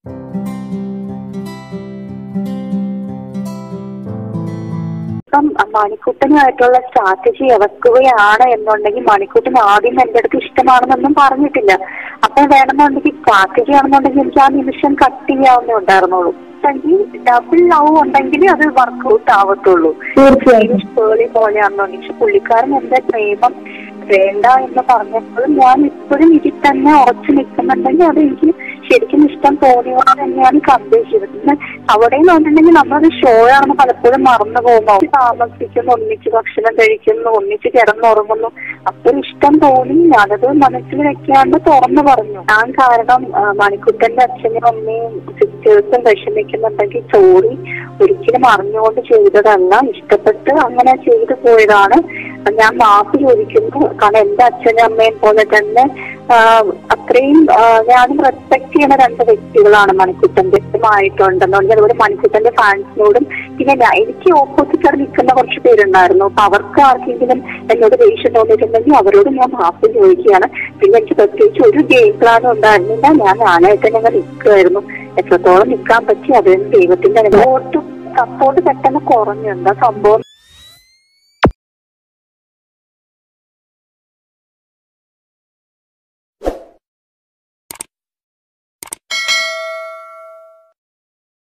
ഇപ്പം മണിക്കുട്ടനുമായിട്ടുള്ള സ്ട്രാറ്റജി ഇറക്കുകയാണ് എന്നുണ്ടെങ്കിൽ മണിക്കുട്ടൻ ആദ്യം എന്റെ അടുത്ത് ഇഷ്ടമാണെന്നൊന്നും പറഞ്ഞിട്ടില്ല അപ്പൊ വേണമെന്നുണ്ടെങ്കിൽ സ്ട്രാറ്റജി ആണെന്നുണ്ടെങ്കിൽ എനിക്ക് ആ നിമിഷം കട്ട് ചെയ്യാവുന്നേ ഉണ്ടായിരുന്നുള്ളൂ അല്ലെങ്കിൽ ഡബിൾ ലവ് ഉണ്ടെങ്കിൽ അത് വർക്കൗട്ട് ആവത്തുള്ളൂ തീർച്ചയായും പേളി പോലെയാണെന്നുണ്ടെങ്കിൽ പക്ഷെ പുള്ളിക്കാരൻ എന്റെ പ്രേമം വേണ്ട എന്ന് പറഞ്ഞപ്പോഴും ഞാൻ ഇപ്പോഴും ഇതിൽ തന്നെ ഉറച്ചു നിൽക്കുന്നുണ്ടെങ്കിൽ അത് എനിക്ക് ശരിക്കും ഇഷ്ടം തോന്നിയോടെ തന്നെയാണ് കൺവേ ചെയ്തത് പിന്നെ അവിടെ എന്ന് പറഞ്ഞിട്ടുണ്ടെങ്കിൽ നമ്മളത് ഷോ ആണെന്ന് പലപ്പോഴും മറന്നു പോകുന്നു താമസിക്കുന്നു ഒന്നിച്ച് ഭക്ഷണം കഴിക്കുന്നു ഒന്നിച്ച് കിടന്നുറങ്ങുന്നു അപ്പോൾ ഇഷ്ടം തോന്നി ഞാനത് മനസ്സിൽ വെക്കാണ്ട് തുറന്നു പറഞ്ഞു ഞാൻ കാരണം ആ, മണിക്കുട്ടന്റെ അച്ഛനും അമ്മയും സിസ്റ്റേഴ്സും വിഷമിക്കുന്നുണ്ടെങ്കിൽ സോറി ഒരിക്കലും അറിഞ്ഞുകൊണ്ട് ചെയ്തതല്ല ഇഷ്ടപ്പെട്ട് അങ്ങനെ ചെയ്തു പോയതാണ് ഞാൻ മാപ്പ് ചോദിക്കുന്നു കാരണം എന്റെ അച്ഛനും അമ്മയും പോലെ തന്നെ ആ, അത്രയും ആ, ഞാനും റെസ്പെക്ട് ചെയ്യുന്ന രണ്ട് വ്യക്തികളാണ് മണിക്കുട്ടന്റെ ആയിട്ടുണ്ടെന്നുണ്ടെങ്കിൽ അതുപോലെ മണിക്കുട്ടന്റെ ഫാൻസിനോടും പിന്നെ ഞാൻ എനിക്ക് ഓപ്പോസിറ്റ് ആയിട്ട് നിൽക്കുന്ന കുറച്ച് പേരുണ്ടായിരുന്നു അപ്പൊ അവർക്ക് ആർക്കെങ്കിലും എന്നോട് ദേഷ്യം തോന്നിയിട്ടുണ്ടെങ്കിൽ അവരോട് ഞാൻ മാപ്പ് ചോദിക്കുകയാണ് പിന്നെ എനിക്ക് പ്രത്യേകിച്ച് ഒരു ഗെയിം പ്ലാനും ഉണ്ടായിരുന്നില്ല ഞാൻ ഞാനായിട്ട് തന്നെ അങ്ങ് നിൽക്കുമായിരുന്നു എത്രത്തോളം നിൽക്കാൻ പറ്റി അത് ദൈവത്തിന്റെ സപ്പോർട്ട് സപ്പോർട്ട് പെട്ടെന്ന് കുറഞ്ഞു എന്താ സംഭവം